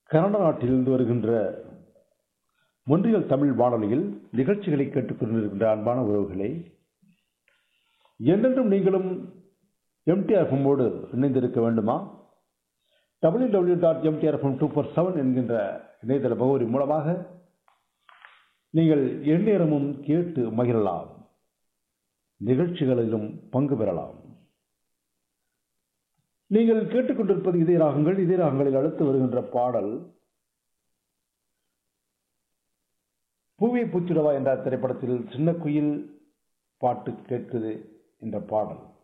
Canada நாட்டிலிருந்து வருகின்ற மொன்றியல் தமிழ் வானொலியில் நிகழ்ச்சிகளை கேட்டுக்கொண்டிருக்கின்ற அன்பான உறவுகளே என்றென்றும் நீங்களும் எம்டிஆர்எஃப்எம்மோடு இணைந்திருக்க வேண்டுமா W W dot MTR FM two four seven என்கின்ற இணையதள முகவரி மூலமாக நீங்கள் எந்நேரமும் கேட்டு மகிழலாம் நிகழ்ச்சிகளிலும் பங்கு பெறலாம் நீங்கள் கேட்டுக்கொண்டிருப்பது இதய ராகங்கள் இதய ராகங்களில் அடுத்து வருகின்ற பாடல் பூவை பூச்சிடவா என்ற திரைப்படத்தில் சின்ன குயில் பாட்டு கேட்குது என்ற பாடல்